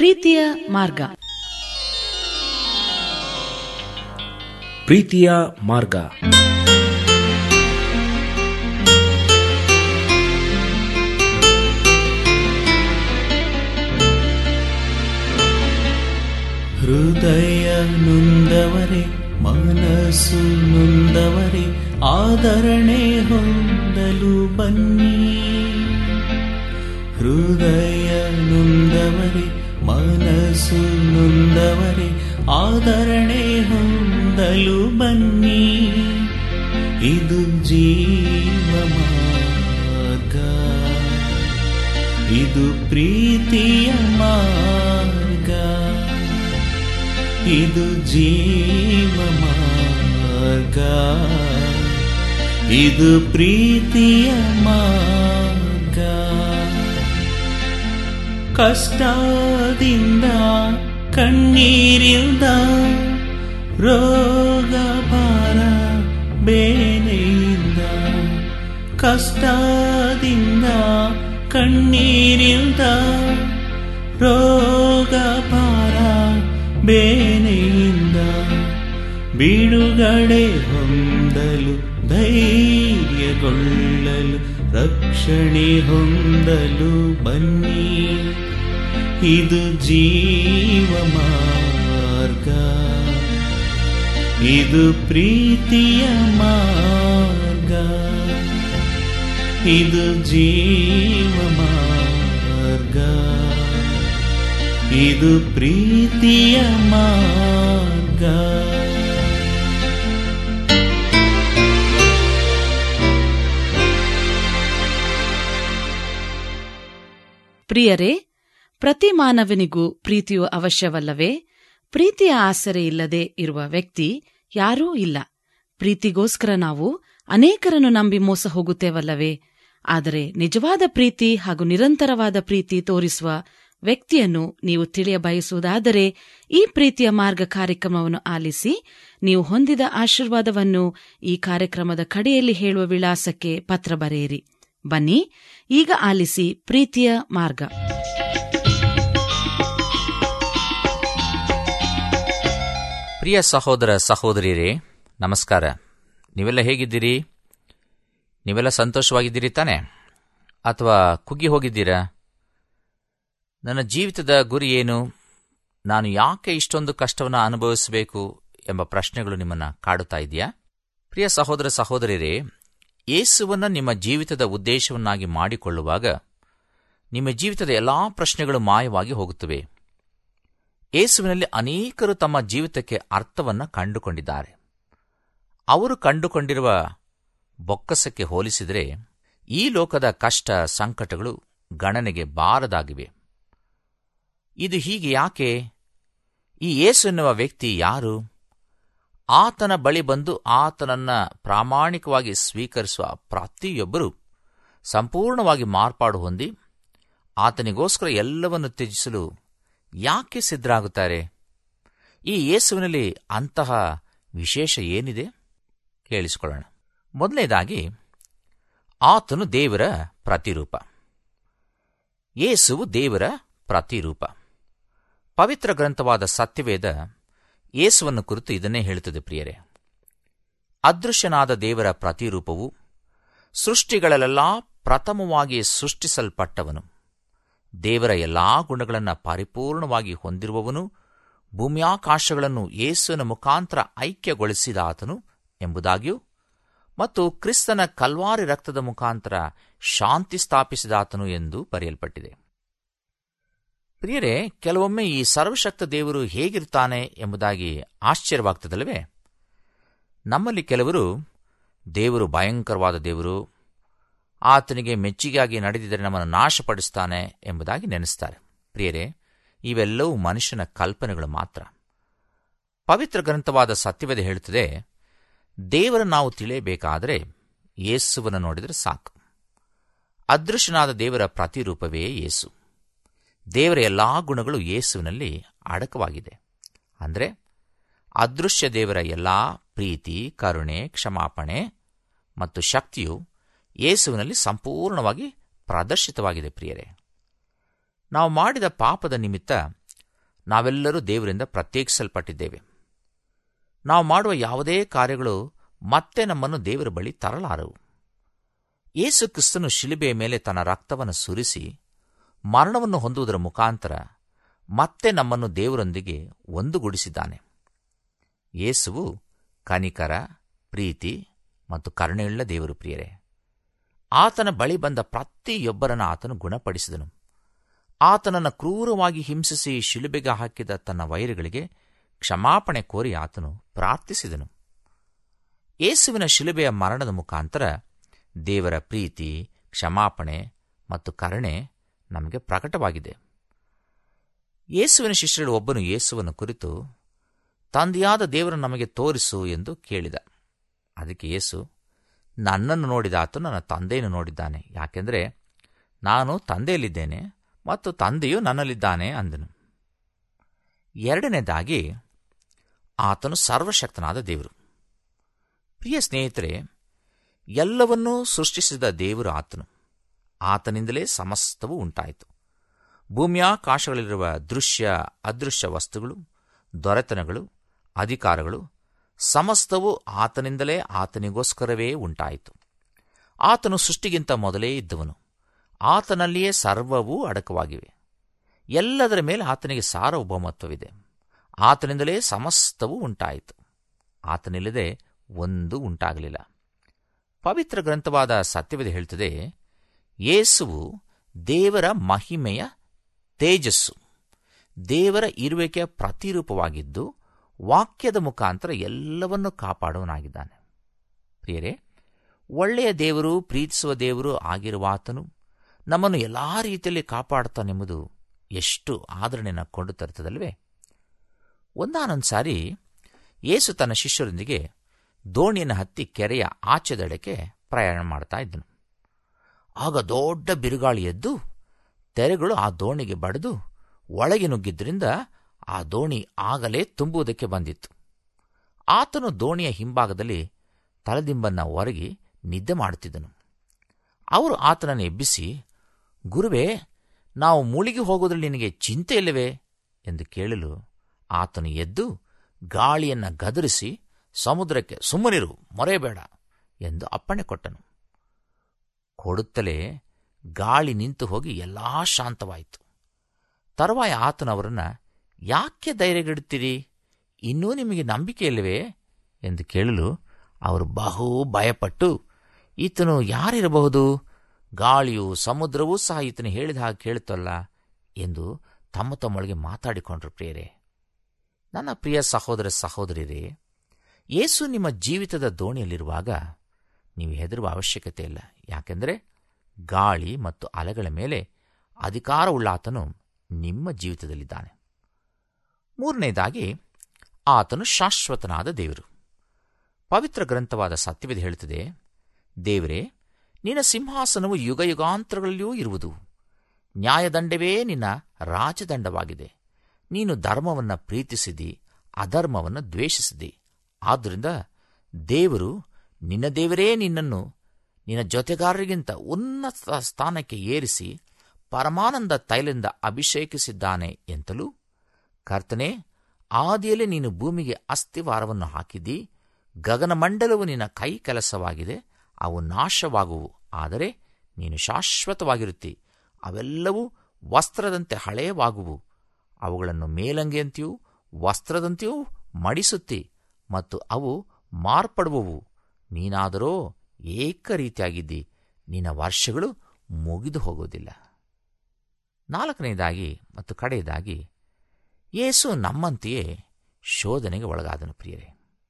ಪ್ರೀತಿಯ ಮಾರ್ಗ ಪ್ರೀತಿಯ ಮಾರ್ಗ ಹೃದಯ ನೊಂದವರೇ ಮನಸ್ಸು ನೊಂದವರೇ ಆದರಣೆ ಹೊಂದಲು ಬನ್ನಿ ಹೃದಯ ನೊಂದವರೇ ಮನಸ್ಸು ನೊಂದವರೇ ಆದರಣೆ ಹೊಂದಲು ಬನ್ನಿ ಇದು ಜೀವ ಮಾರ್ಗ ಇದು ಪ್ರೀತಿಯ ಮಾರ್ಗ ಇದು ಜೀವ ಮಾರ್ಗ ಇದು ಪ್ರೀತಿಯ ಮಾರ್ಗ ಕಷ್ಟದಿಂದ ಕಣ್ಣೀರಿಂದ ರೋಗ ಭಾರ ಬೇನೆಯಿಂದ ಕಷ್ಟದಿಂದ ಕಣ್ಣೀರಿಂದ ರೋಗ ಭಾರ ಬೇನೆಯಿಂದ ಬಿಡುಗಡೆ ಹೊಂದಲು ಧೈರ್ಯಗೊಳ್ಳಲು ರಕ್ಷಣೆ ಹೊಂದಲು ಬನ್ನಿ ಇದು ಜೀವ ಮಾರ್ಗ ಇದು ಪ್ರೀತಿಯ ಮಾರ್ಗ ಇದು ಜೀವ ಮಾರ್ಗ ಇದು ಪ್ರೀತಿಯ ಮಾರ್ಗ ಪ್ರಿಯರೇ ಪ್ರತಿ ಮಾನವನಿಗೂ ಪ್ರೀತಿಯು ಅವಶ್ಯವಲ್ಲವೇ ಪ್ರೀತಿಯ ಆಸರೆ ಇಲ್ಲದೆ ಇರುವ ವ್ಯಕ್ತಿ ಯಾರೂ ಇಲ್ಲ ಪ್ರೀತಿಗೋಸ್ಕರ ನಾವು ಅನೇಕರನ್ನು ನಂಬಿ ಮೋಸ ಹೋಗುತ್ತೇವಲ್ಲವೇ ಆದರೆ ನಿಜವಾದ ಪ್ರೀತಿ ಹಾಗೂ ನಿರಂತರವಾದ ಪ್ರೀತಿ ತೋರಿಸುವ ವ್ಯಕ್ತಿಯನ್ನು ನೀವು ತಿಳಿಯ ಬಯಸುವುದಾದರೆ ಈ ಪ್ರೀತಿಯ ಮಾರ್ಗ ಕಾರ್ಯಕ್ರಮವನ್ನು ಆಲಿಸಿ ನೀವು ಹೊಂದಿದ ಆಶೀರ್ವಾದವನ್ನು ಈ ಕಾರ್ಯಕ್ರಮದ ಕಡೆಯಲ್ಲಿ ಹೇಳುವ ವಿಳಾಸಕ್ಕೆ ಪತ್ರ ಬರೆಯಿರಿ ಬನ್ನಿ ಈಗ ಆಲಿಸಿ ಪ್ರೀತಿಯ ಮಾರ್ಗ ಪ್ರಿಯ ಸಹೋದರ ಸಹೋದರಿಯರೇ ನಮಸ್ಕಾರ ನೀವೆಲ್ಲ ಹೇಗಿದ್ದೀರಿ ನೀವೆಲ್ಲ ಸಂತೋಷವಾಗಿದ್ದೀರಿ ತಾನೆ ಅಥವಾ ಕುಗ್ಗಿ ಹೋಗಿದ್ದೀರಾ ನನ್ನ ಜೀವಿತದ ಗುರಿ ಏನು ನಾನು ಯಾಕೆ ಇಷ್ಟೊಂದು ಕಷ್ಟವನ್ನು ಅನುಭವಿಸಬೇಕು ಎಂಬ ಪ್ರಶ್ನೆಗಳು ನಿಮ್ಮನ್ನು ಕಾಡುತ್ತಾ ಇದೆಯಾ ಪ್ರಿಯ ಸಹೋದರ ಸಹೋದರಿಯರೇ ಯೇಸುವನ್ನು ನಿಮ್ಮ ಜೀವಿತದ ಉದ್ದೇಶವನ್ನಾಗಿ ಮಾಡಿಕೊಳ್ಳುವಾಗ ನಿಮ್ಮ ಜೀವಿತದ ಎಲ್ಲಾ ಪ್ರಶ್ನೆಗಳು ಮಾಯವಾಗಿ ಹೋಗುತ್ತವೆ ಯೇಸುವಿನಲ್ಲಿ ಅನೇಕರು ತಮ್ಮ ಜೀವಿತಕ್ಕೆ ಅರ್ಥವನ್ನು ಕಂಡುಕೊಂಡಿದ್ದಾರೆ ಅವರು ಕಂಡುಕೊಂಡಿರುವ ಬೊಕ್ಕಸಕ್ಕೆ ಹೋಲಿಸಿದರೆ ಈ ಲೋಕದ ಕಷ್ಟ ಸಂಕಟಗಳು ಗಣನೆಗೆ ಬಾರದಾಗಿವೆ ಇದು ಹೀಗೆ ಯಾಕೆ ಈ ಯೇಸು ಎನ್ನುವ ವ್ಯಕ್ತಿ ಯಾರು ಆತನ ಬಳಿ ಬಂದು ಆತನನ್ನ ಪ್ರಾಮಾಣಿಕವಾಗಿ ಸ್ವೀಕರಿಸುವ ಪ್ರತಿಯೊಬ್ಬರೂ ಸಂಪೂರ್ಣವಾಗಿ ಮಾರ್ಪಾಡು ಹೊಂದಿ ಆತನಿಗೋಸ್ಕರ ಎಲ್ಲವನ್ನು ತ್ಯಜಿಸಲು ಯಾಕೆ ಸಿದ್ಧರಾಗುತ್ತಾರೆ ಈ ಯೇಸುವಿನಲ್ಲಿ ಅಂತಹ ವಿಶೇಷ ಏನಿದೆ ಕೇಳಿಸಿಕೊಳ್ಳೋಣ ಮೊದಲನೇದಾಗಿ ಆತನು ದೇವರ ಪ್ರತಿರೂಪ ಯೇಸುವು ದೇವರ ಪ್ರತಿರೂಪ ಪವಿತ್ರ ಗ್ರಂಥವಾದ ಸತ್ಯವೇದ ಯೇಸುವನ್ನು ಕುರಿತು ಇದನ್ನೇ ಹೇಳುತ್ತದೆ ಪ್ರಿಯರೇ ಅದೃಶ್ಯನಾದ ದೇವರ ಪ್ರತಿರೂಪವು ಸೃಷ್ಟಿಗಳಲ್ಲೆಲ್ಲಾ ಪ್ರಥಮವಾಗಿ ಸೃಷ್ಟಿಸಲ್ಪಟ್ಟವನು ದೇವರ ಎಲ್ಲಾ ಗುಣಗಳನ್ನು ಪರಿಪೂರ್ಣವಾಗಿ ಹೊಂದಿರುವವನು ಭೂಮ್ಯಾಕಾಶಗಳನ್ನು ಯೇಸುವಿನ ಮುಖಾಂತರ ಐಕ್ಯಗೊಳಿಸಿದಾತನು ಎಂಬುದಾಗಿಯೂ ಮತ್ತು ಕ್ರಿಸ್ತನ ಕಲ್ವಾರಿ ರಕ್ತದ ಮುಖಾಂತರ ಶಾಂತಿ ಸ್ಥಾಪಿಸಿದಾತನು ಎಂದು ಬರೆಯಲ್ಪಟ್ಟಿದೆ ಪ್ರಿಯರೇ ಕೆಲವೊಮ್ಮೆ ಈ ಸರ್ವಶಕ್ತ ದೇವರು ಹೇಗಿರುತ್ತಾನೆ ಎಂಬುದಾಗಿ ಆಶ್ಚರ್ಯವಾಗ್ತದಲ್ಲವೇ ನಮ್ಮಲ್ಲಿ ಕೆಲವರು ದೇವರು ಭಯಂಕರವಾದ ದೇವರು ಆತನಿಗೆ ಮೆಚ್ಚುಗೆಯಾಗಿ ನಡೆದಿದ್ದರೆ ನಮ್ಮನ್ನು ನಾಶಪಡಿಸ್ತಾನೆ ಎಂಬುದಾಗಿ ನೆನೆಸ್ತಾರೆ ಪ್ರಿಯರೇ ಇವೆಲ್ಲವೂ ಮನುಷ್ಯನ ಕಲ್ಪನೆಗಳು ಮಾತ್ರ ಪವಿತ್ರ ಗ್ರಂಥವಾದ ಸತ್ಯವೇದ ಹೇಳುತ್ತದೆ ದೇವರ ನಾವು ತಿಳಿಯಬೇಕಾದರೆ ಯೇಸುವನ್ನು ನೋಡಿದರೆ ಸಾಕು ಅದೃಶ್ಯನಾದ ದೇವರ ಪ್ರತಿರೂಪವೇ ಯೇಸು ದೇವರ ಎಲ್ಲಾ ಗುಣಗಳು ಯೇಸುವಿನಲ್ಲಿ ಅಡಕವಾಗಿದೆ ಅಂದರೆ ಅದೃಶ್ಯ ದೇವರ ಎಲ್ಲಾ ಪ್ರೀತಿ ಕರುಣೆ ಕ್ಷಮಾಪಣೆ ಮತ್ತು ಶಕ್ತಿಯು ಯೇಸುವಿನಲ್ಲಿ ಸಂಪೂರ್ಣವಾಗಿ ಪ್ರದರ್ಶಿತವಾಗಿದೆ ಪ್ರಿಯರೇ ನಾವು ಮಾಡಿದ ಪಾಪದ ನಿಮಿತ್ತ ನಾವೆಲ್ಲರೂ ದೇವರಿಂದ ಪ್ರತ್ಯೇಕಿಸಲ್ಪಟ್ಟಿದ್ದೇವೆ ನಾವು ಮಾಡುವ ಯಾವುದೇ ಕಾರ್ಯಗಳು ಮತ್ತೆ ನಮ್ಮನ್ನು ದೇವರ ಬಳಿ ತರಲಾರವು ಯೇಸು ಕ್ರಿಸ್ತನು ಶಿಲುಬೆಯ ಮೇಲೆ ತನ್ನ ರಕ್ತವನ್ನು ಸುರಿಸಿ ಮರಣವನ್ನು ಹೊಂದುವುದರ ಮುಖಾಂತರ ಮತ್ತೆ ನಮ್ಮನ್ನು ದೇವರೊಂದಿಗೆ ಒಂದುಗೂಡಿಸಿದ್ದಾನೆ ಯೇಸುವು ಕನಿಕರ ಪ್ರೀತಿ ಮತ್ತು ಕರುಣೆಯುಳ್ಳ ದೇವರು ಪ್ರಿಯರೇ ಆತನ ಬಳಿ ಬಂದ ಪ್ರತಿಯೊಬ್ಬರನ್ನ ಆತನು ಗುಣಪಡಿಸಿದನು ಆತನನ್ನು ಕ್ರೂರವಾಗಿ ಹಿಂಸಿಸಿ ಶಿಲುಬೆಗೆ ಹಾಕಿದ ತನ್ನ ವೈರಿಗಳಿಗೆ ಕ್ಷಮಾಪಣೆ ಕೋರಿ ಆತನು ಪ್ರಾರ್ಥಿಸಿದನು ಯೇಸುವಿನ ಶಿಲುಬೆಯ ಮರಣದ ಮುಖಾಂತರ ದೇವರ ಪ್ರೀತಿ ಕ್ಷಮಾಪಣೆ ಮತ್ತು ಕರುಣೆ ನಮಗೆ ಪ್ರಕಟವಾಗಿದೆ ಯೇಸುವಿನ ಶಿಷ್ಯರಲ್ಲಿ ಒಬ್ಬನು ಯೇಸುವನ್ನು ಕುರಿತು ತಂದೆಯಾದ ದೇವರು ನಮಗೆ ತೋರಿಸು ಎಂದು ಕೇಳಿದ ಅದಕ್ಕೆ ಯೇಸು ನನ್ನನ್ನು ನೋಡಿದ ಆತನು ನನ್ನ ತಂದೆಯನ್ನು ನೋಡಿದ್ದಾನೆ ಯಾಕೆಂದರೆ ನಾನು ತಂದೆಯಲ್ಲಿದ್ದೇನೆ ಮತ್ತು ತಂದೆಯು ನನ್ನಲ್ಲಿದ್ದಾನೆ ಅಂದನು ಎರಡನೇದಾಗಿ ಆತನು ಸರ್ವಶಕ್ತನಾದ ದೇವರು ಪ್ರಿಯ ಸ್ನೇಹಿತರೆ ಎಲ್ಲವನ್ನೂ ಸೃಷ್ಟಿಸಿದ ದೇವರು ಆತನು ಆತನಿಂದಲೇ ಸಮಸ್ತವೂ ಉಂಟಾಯಿತು ಭೂಮ್ಯಾಕಾಶಗಳಲ್ಲಿರುವ ದೃಶ್ಯ ಅದೃಶ್ಯ ವಸ್ತುಗಳು ದೊರೆತನಗಳು ಅಧಿಕಾರಗಳು ಸಮಸ್ತವೂ ಆತನಿಂದಲೇ ಆತನಿಗೋಸ್ಕರವೇ ಉಂಟಾಯಿತು ಆತನು ಸೃಷ್ಟಿಗಿಂತ ಮೊದಲೇ ಇದ್ದವನು ಆತನಲ್ಲಿಯೇ ಸರ್ವವೂ ಅಡಕವಾಗಿವೆ ಎಲ್ಲದರ ಮೇಲೆ ಆತನಿಗೆ ಸಾರ್ವಭೌಮತ್ವವಿದೆ ಆತನಿಂದಲೇ ಸಮಸ್ತವೂ ಉಂಟಾಯಿತು ಆತನಿಲ್ಲದೆ ಒಂದು ಉಂಟಾಗಲಿಲ್ಲ ಪವಿತ್ರ ಗ್ರಂಥವಾದ ಸತ್ಯವಿದೆ ಹೇಳ್ತದೆ ಯೇಸುವು ದೇವರ ಮಹಿಮೆಯ ತೇಜಸ್ಸು ದೇವರ ಇರುವಿಕೆಯ ಪ್ರತಿರೂಪವಾಗಿದ್ದು ವಾಕ್ಯದ ಮುಖಾಂತರ ಎಲ್ಲವನ್ನೂ ಕಾಪಾಡುವನಾಗಿದ್ದಾನೆ ಪ್ರಿಯರೇ ಒಳ್ಳೆಯ ದೇವರು ಪ್ರೀತಿಸುವ ದೇವರು ಆಗಿರುವ ಆತನು ನಮ್ಮನ್ನು ಎಲ್ಲಾ ರೀತಿಯಲ್ಲಿ ಕಾಪಾಡುತ್ತಾನೆಂಬುದು ಎಷ್ಟು ಆದರಣೆಯನ್ನು ಕೊಂಡು ತರುತ್ತದಲ್ವೇ ಒಂದಾನೊಂದು ಸಾರಿ ಯೇಸು ತನ್ನ ಶಿಷ್ಯರೊಂದಿಗೆ ದೋಣಿಯನ್ನು ಹತ್ತಿ ಕೆರೆಯ ಆಚೆದಡಕ್ಕೆ ಪ್ರಯಾಣ ಮಾಡ್ತಾ ಇದ್ದನು ಆಗ ದೊಡ್ಡ ಬಿರುಗಾಳಿ ಎದ್ದು ತೆರೆಗಳು ಆ ದೋಣಿಗೆ ಬಡಿದು ಒಳಗೆ ನುಗ್ಗಿದ್ರಿಂದ ಆ ದೋಣಿ ಆಗಲೇ ತುಂಬುವುದಕ್ಕೆ ಬಂದಿತ್ತು ಆತನು ದೋಣಿಯ ಹಿಂಭಾಗದಲ್ಲಿ ತಲೆದಿಂಬನ್ನ ಹೊರಗಿ ನಿದ್ದೆ ಮಾಡುತ್ತಿದ್ದನು ಅವರು ಆತನನ್ನು ಎಬ್ಬಿಸಿ ಗುರುವೇ ನಾವು ಮುಳುಗಿ ಹೋಗೋದ್ರಲ್ಲಿ ನಿನಗೆ ಚಿಂತೆ ಇಲ್ಲವೇ ಎಂದು ಕೇಳಲು ಆತನು ಎದ್ದು ಗಾಳಿಯನ್ನ ಗದರಿಸಿ ಸಮುದ್ರಕ್ಕೆ ಸುಮ್ಮನಿರು ಮೊರೆಯಬೇಡ ಎಂದು ಅಪ್ಪಣೆ ಕೊಟ್ಟನು ಕೊಡುತ್ತಲೇ ಗಾಳಿ ನಿಂತು ಹೋಗಿ ಎಲ್ಲಾ ಶಾಂತವಾಯಿತು ತರುವಾಯ ಆತನವರನ್ನ ಯಾಕೆ ಧೈರ್ಯಗೆಡುತ್ತೀರಿ ಇನ್ನೂ ನಿಮಗೆ ನಂಬಿಕೆ ಇಲ್ಲವೇ ಎಂದು ಕೇಳಲು ಅವರು ಬಹು ಭಯಪಟ್ಟು ಈತನು ಯಾರಿರಬಹುದು ಗಾಳಿಯು ಸಮುದ್ರವೂ ಸಹ ಈತನು ಹೇಳಿದ ಹಾಗೆ ಕೇಳುತ್ತಲ್ಲ ಎಂದು ತಮ್ಮ ತಮ್ಮೊಳಗೆ ಮಾತಾಡಿಕೊಂಡ್ರು ಪ್ರಿಯರೇ ನನ್ನ ಪ್ರಿಯ ಸಹೋದರ ಸಹೋದರಿಯರೇ ಯೇಸು ನಿಮ್ಮ ಜೀವಿತದ ದೋಣಿಯಲ್ಲಿರುವಾಗ ನೀವು ಹೆದರುವ ಅವಶ್ಯಕತೆ ಇಲ್ಲ ಯಾಕೆಂದರೆ ಗಾಳಿ ಮತ್ತು ಅಲೆಗಳ ಮೇಲೆ ಅಧಿಕಾರವುಳ್ಳ ಆತನು ನಿಮ್ಮ ಜೀವಿತದಲ್ಲಿದ್ದಾನೆ ಮೂರನೇದಾಗಿ ಆತನು ಶಾಶ್ವತನಾದ ದೇವರು ಪವಿತ್ರ ಗ್ರಂಥವಾದ ಸತ್ಯವಿದೆ ಹೇಳುತ್ತದೆ ದೇವರೇ ನಿನ್ನ ಸಿಂಹಾಸನವು ಯುಗಯುಗಾಂತರಗಳಲ್ಲಿಯೂ ಇರುವುದು ನ್ಯಾಯದಂಡವೇ ನಿನ್ನ ರಾಜದಂಡವಾಗಿದೆ ನೀನು ಧರ್ಮವನ್ನು ಪ್ರೀತಿಸಿದಿ ಅಧರ್ಮವನ್ನು ದ್ವೇಷಿಸಿದಿ ಆದ್ದರಿಂದ ದೇವರು ನಿನ್ನ ದೇವರೇ ನಿನ್ನನ್ನು ನಿನ್ನ ಜೊತೆಗಾರರಿಗಿಂತ ಉನ್ನತ ಸ್ಥಾನಕ್ಕೆ ಏರಿಸಿ ಪರಮಾನಂದ ತೈಲದಿಂದ ಅಭಿಷೇಕಿಸಿದ್ದಾನೆ ಎಂತಲೂ ಕರ್ತನೆ ಆದಿಯಲ್ಲಿ ನೀನು ಭೂಮಿಗೆ ಅಸ್ಥಿವಾರವನ್ನು ಹಾಕಿದ್ದಿ ಗಗನಮಂಡಲವು ನಿನ್ನ ಕೈ ಕೆಲಸವಾಗಿದೆ ಅವು ನಾಶವಾಗುವು ಆದರೆ ನೀನು ಶಾಶ್ವತವಾಗಿರುತ್ತಿ ಅವೆಲ್ಲವೂ ವಸ್ತ್ರದಂತೆ ಹಳೆಯವಾಗುವು ಅವುಗಳನ್ನು ಮೇಲಂಗಿಯಂತೆಯೂ ವಸ್ತ್ರದಂತೆಯೂ ಮಡಿಸುತ್ತಿ ಮತ್ತು ಅವು ಮಾರ್ಪಡುವವು ನೀನಾದರೋ ಏಕರೀತಿಯಾಗಿದ್ದಿ ನಿನ್ನ ವರ್ಷಗಳು ಮುಗಿದು ಹೋಗುವುದಿಲ್ಲ ನಾಲ್ಕನೆಯದಾಗಿ ಮತ್ತು ಕಡೆಯದಾಗಿ ಯೇಸು ನಮ್ಮಂತೆಯೇ ಶೋಧನೆಗೆ ಒಳಗಾದನು ಪ್ರಿಯರೇ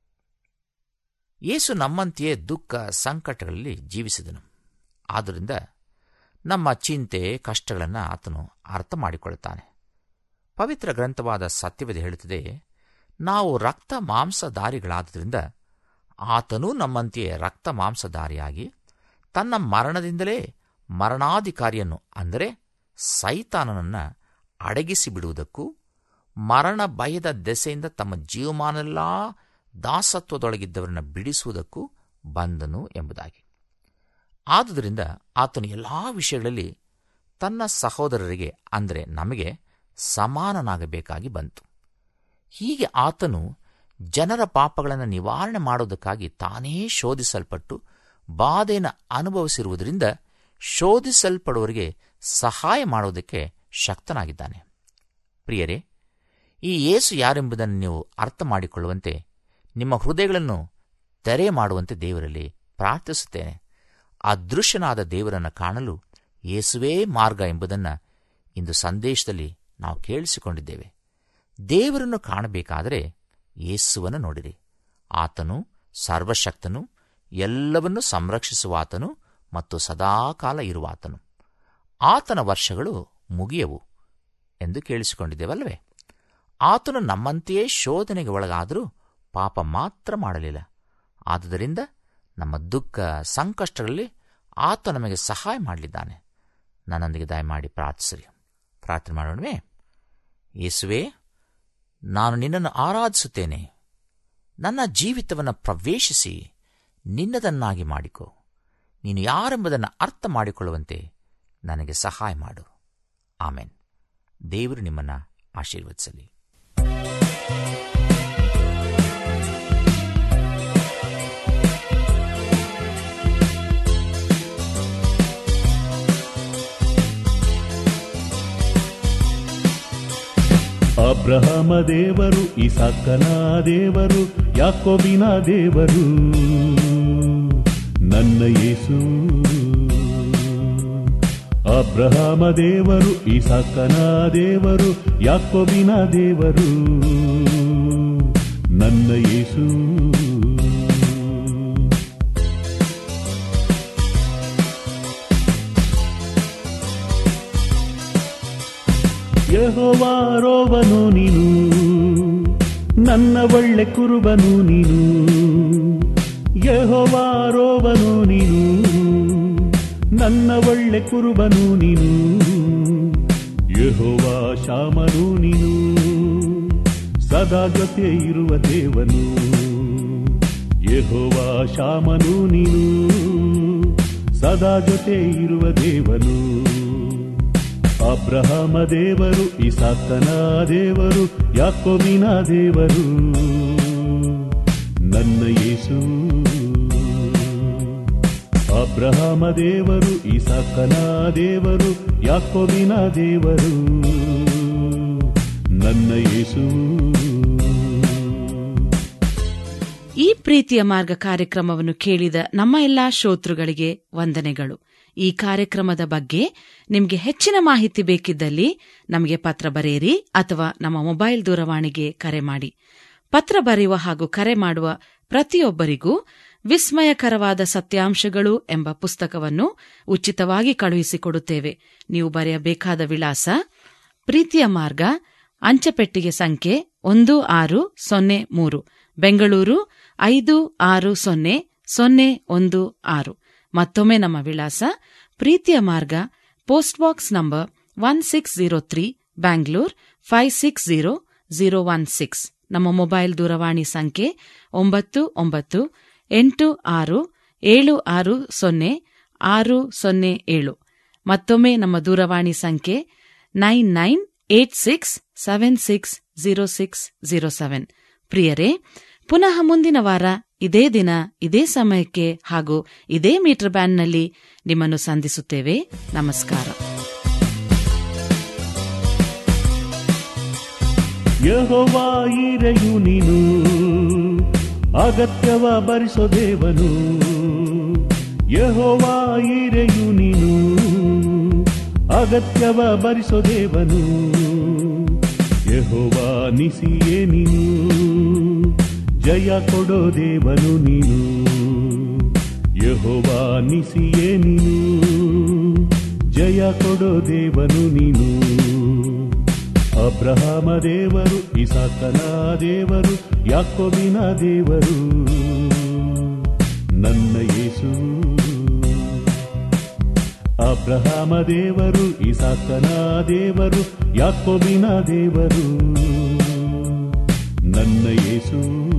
ಯೇಸು ನಮ್ಮಂತೆಯೇ ದುಃಖ ಸಂಕಟಗಳಲ್ಲಿ ಜೀವಿಸಿದನು ಆದ್ದರಿಂದ ನಮ್ಮ ಚಿಂತೆ ಕಷ್ಟಗಳನ್ನು ಆತನು ಅರ್ಥ ಮಾಡಿಕೊಳ್ಳುತ್ತಾನೆ ಪವಿತ್ರ ಗ್ರಂಥವಾದ ಸತ್ಯವಿದೆ ಹೇಳುತ್ತದೆ ನಾವು ರಕ್ತ ಮಾಂಸಧಾರಿಗಳಾದ್ದರಿಂದ ಆತನೂ ನಮ್ಮಂತೆಯೇ ರಕ್ತ ಮಾಂಸಧಾರಿಯಾಗಿ ತನ್ನ ಮರಣದಿಂದಲೇ ಮರಣಾಧಿಕಾರಿಯನ್ನು ಅಂದರೆ ಸೈತಾನನನ್ನು ಅಡಗಿಸಿ ಬಿಡುವುದಕ್ಕೂ ಮರಣ ಭಯದ ದೆಸೆಯಿಂದ ತಮ್ಮ ಜೀವಮಾನೆಲ್ಲ ದಾಸತ್ವದೊಳಗಿದ್ದವರನ್ನು ಬಿಡಿಸುವುದಕ್ಕೂ ಬಂದನು ಎಂಬುದಾಗಿ ಆದುದರಿಂದ ಆತನು ಎಲ್ಲಾ ವಿಷಯಗಳಲ್ಲಿ ತನ್ನ ಸಹೋದರರಿಗೆ ಅಂದರೆ ನಮಗೆ ಸಮಾನನಾಗಬೇಕಾಗಿ ಬಂತು ಹೀಗೆ ಆತನು ಜನರ ಪಾಪಗಳನ್ನು ನಿವಾರಣೆ ಮಾಡುವುದಕ್ಕಾಗಿ ತಾನೇ ಶೋಧಿಸಲ್ಪಟ್ಟು ಬಾಧೆಯನ್ನು ಅನುಭವಿಸಿರುವುದರಿಂದ ಶೋಧಿಸಲ್ಪಡುವವರಿಗೆ ಸಹಾಯ ಮಾಡುವುದಕ್ಕೆ ಶಕ್ತನಾಗಿದ್ದಾನೆ ಪ್ರಿಯರೇ ಈ ಯೇಸು ಯಾರೆಂಬುದನ್ನು ನೀವು ಅರ್ಥ ಮಾಡಿಕೊಳ್ಳುವಂತೆ ನಿಮ್ಮ ಹೃದಯಗಳನ್ನು ತೆರೆ ಮಾಡುವಂತೆ ದೇವರಲ್ಲಿ ಪ್ರಾರ್ಥಿಸುತ್ತೇನೆ ಅದೃಶ್ಯನಾದ ದೇವರನ್ನು ಕಾಣಲು ಯೇಸುವೇ ಮಾರ್ಗ ಎಂಬುದನ್ನು ಇಂದು ಸಂದೇಶದಲ್ಲಿ ನಾವು ಕೇಳಿಸಿಕೊಂಡಿದ್ದೇವೆ ದೇವರನ್ನು ಕಾಣಬೇಕಾದರೆ ಯೇಸುವನ್ನು ನೋಡಿರಿ ಆತನು ಸರ್ವಶಕ್ತನು ಎಲ್ಲವನ್ನೂ ಸಂರಕ್ಷಿಸುವಾತನು ಮತ್ತು ಸದಾಕಾಲ ಇರುವಾತನು ಆತನ ವರ್ಷಗಳು ಮುಗಿಯವು ಎಂದು ಕೇಳಿಸಿಕೊಂಡಿದ್ದೇವಲ್ಲವೇ ಆತನು ನಮ್ಮಂತೆಯೇ ಶೋಧನೆಗೆ ಒಳಗಾದರೂ ಪಾಪ ಮಾತ್ರ ಮಾಡಲಿಲ್ಲ ಆದುದರಿಂದ ನಮ್ಮ ದುಃಖ ಸಂಕಷ್ಟಗಳಲ್ಲಿ ಆತ ನಮಗೆ ಸಹಾಯ ಮಾಡಲಿದ್ದಾನೆ ನನ್ನೊಂದಿಗೆ ದಯಮಾಡಿ ಪ್ರಾರ್ಥಿಸಿರಿ ಪ್ರಾರ್ಥನೆ ಮಾಡೋಣವೇ ಯೇಸುವೆ ನಾನು ನಿನ್ನನ್ನು ಆರಾಧಿಸುತ್ತೇನೆ ನನ್ನ ಜೀವಿತವನ್ನು ಪ್ರವೇಶಿಸಿ ನಿನ್ನದನ್ನಾಗಿ ಮಾಡಿಕೊ ನೀನು ಯಾರೆಂಬುದನ್ನು ಅರ್ಥ ಮಾಡಿಕೊಳ್ಳುವಂತೆ ನನಗೆ ಸಹಾಯ ಮಾಡು ಆಮೇನ್ ದೇವರು ನಿಮ್ಮನ್ನು ಆಶೀರ್ವದಿಸಲಿ ಅಬ್ರಹಮ ದೇವರು ಇಸಾಕನ ದೇವರು ಯಾಕೋಬಿನ ದೇವರು ನನ್ನ ಯೇಸು ಅಬ್ರಹಮ ದೇವರು ಇಸಾಕನ ದೇವರು ಯಾಕೋಬಿನ ದೇವರು ನನ್ನ ಯೇಸು ಯಹೋವಾರೋವನು ನೀನು ನನ್ನ ಒಳ್ಳೆ ಕುರುಬನು ನೀನು ಯಹೋವಾರೋವನು ನೀನು ನನ್ನ ಒಳ್ಳೆ ಕುರುಬನು ನೀನು ಯಹೋವಾ ಶಾಮನು ನೀನು ಸದಾ ಜೊತೆ ಇರುವ ದೇವನು ಯಹೋವಾ ಶಾಮನು ನೀನು ಸದಾ ಜೊತೆ ಇರುವ ದೇವನು ಅಬ್ರಹಮ ದೇವರು ಇಸಾಕನ ದೇವರು ಯಾಕೋಬಿನ ದೇವರು ನನ್ನ ಯೇಸು ಅಬ್ರಹಮ ದೇವರು ಇಸಾಕನ ದೇವರು ಯಾಕೋಬಿನ ದೇವರು ನನ್ನ ಯೇಸು ಈ ಪ್ರೀತಿಯ ಮಾರ್ಗ ಕಾರ್ಯಕ್ರಮವನ್ನು ಕೇಳಿದ ನಮ್ಮ ಎಲ್ಲಾ ಶ್ರೋತೃಗಳಿಗೆ ವಂದನೆಗಳು ಈ ಕಾರ್ಯಕ್ರಮದ ಬಗ್ಗೆ ನಿಮಗೆ ಹೆಚ್ಚಿನ ಮಾಹಿತಿ ಬೇಕಿದ್ದಲ್ಲಿ ನಮಗೆ ಪತ್ರ ಬರೆಯಿರಿ ಅಥವಾ ನಮ್ಮ ಮೊಬೈಲ್ ದೂರವಾಣಿಗೆ ಕರೆ ಮಾಡಿ ಪತ್ರ ಬರೆಯುವ ಹಾಗೂ ಕರೆ ಮಾಡುವ ಪ್ರತಿಯೊಬ್ಬರಿಗೂ ವಿಸ್ಮಯಕರವಾದ ಸತ್ಯಾಂಶಗಳು ಎಂಬ ಪುಸ್ತಕವನ್ನು ಉಚಿತವಾಗಿ ಕಳುಹಿಸಿಕೊಡುತ್ತೇವೆ ನೀವು ಬರೆಯಬೇಕಾದ ವಿಳಾಸ ಪ್ರೀತಿಯ ಮಾರ್ಗ ಅಂಚೆಪೆಟ್ಟಿಗೆ ಸಂಖ್ಯೆ ಒಂದು ಆರು ಸೊನ್ನೆ ಮೂರು ಬೆಂಗಳೂರು ಐದು ಆರು ಸೊನ್ನೆ ಸೊನ್ನೆ ಒಂದು ಆರು ಮತ್ತೊಮ್ಮೆ ನಮ್ಮ ವಿಳಾಸ ಪ್ರೀತಿಯ ಮಾರ್ಗ post box number one six zero three Bangalore five six zero zero one six ನಮ್ಮ ಮೊಬೈಲ್ ದೂರವಾಣಿ ಸಂಖ್ಯೆ ಒಂಬತ್ತು ಒಂಬತ್ತು ಎಂಟು ಆರು ಏಳು ಆರು ಸೊನ್ನೆ ಆರು ಸೊನ್ನೆ ಏಳು ಮತ್ತೊಮ್ಮೆ ನಮ್ಮ ದೂರವಾಣಿ ಸಂಖ್ಯೆ nine nine eight six seven six zero six zero seven ಪ್ರಿಯರೇ ಪುನಃ ಮುಂದಿನ ವಾರ ಇದೇ ದಿನ ಇದೇ ಸಮಯಕ್ಕೆ ಹಾಗೂ ಇದೇ ಮೀಟರ್ ಬ್ಯಾಂಡ್ನಲ್ಲಿ ನಿಮ್ಮನ್ನು ಸಂಧಿಸುತ್ತೇವೆ ನಮಸ್ಕಾರ ಯಹೋವಾ ಈರೆಯು ನೀನು ಅಗತ್ಯವ ಭರಿಸೋ ದೇವನು ಯಹೋವಾ ಈರೆಯು ನೀನು ಅಗತ್ಯವ ಭರಿಸೋ ದೇವನು ಯಹೋವಾ ನಿಸಿಯೇ ನೀನು ಜಯ ಕೊಡೋ ದೇವನು ನೀನು ಯಹೋವಾ ನಿಸಿಯೇ ನೀನು ಜಯ ಕೊಡೋ ದೇವನು ನೀನು ಅಬ್ರಹಾಮ ದೇವರು ಇಸಾಕನ ದೇವರು ಯಾಕೋಬಿನ ದೇವರು ನನ್ನ ಯೇಸು ಅಬ್ರಹಾಮ ದೇವರು ಇಸಾಕನ ದೇವರು ಯಾಕೋಬಿನ ದೇವರು ನನ್ನ ಯೇಸು